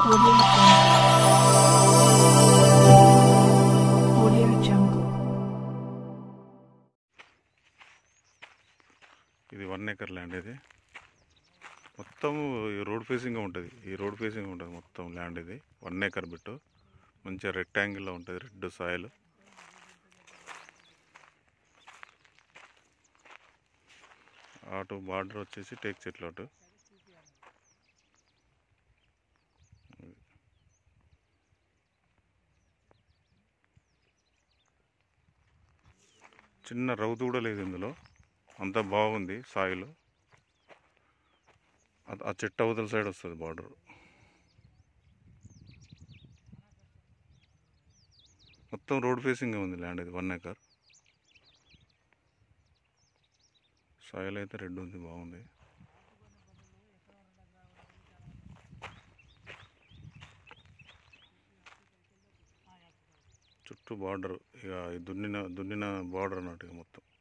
Audio Jungle. Audio Jungle. ఇది one acre land ఇది మొత్తం ఈ రోడ్ ఫేసింగ్ ఉంటుంది ఈ రోడ్ ఫేసింగ్ ఉంటుంది మొత్తం ల్యాండ్ ఇది వన్ ఏకర్ బిట్టు మంచిగా రెక్టాంగిల్లో ఉంటుంది రెడ్ సాయిల్ అటు బార్డర్ వచ్చేసి టేక్ చెట్లు అటు చిన్న రౌతు కూడా లేదు ఇందులో అంతా బాగుంది సాయిల్ ఆ చెట్టు అవతల సైడ్ వస్తుంది బార్డర్ మొత్తం రోడ్ ఫేసింగ్ ఉంది ల్యాండ్ ఇది వన్ ఏకర్ సాయిల్ అయితే రెడ్ ఉంది బాగుంది చుట్టూ బార్డర్ ఇక ఈ దున్నిన దున్నిన బార్డర్ అన్నట్టు ఇక మొత్తం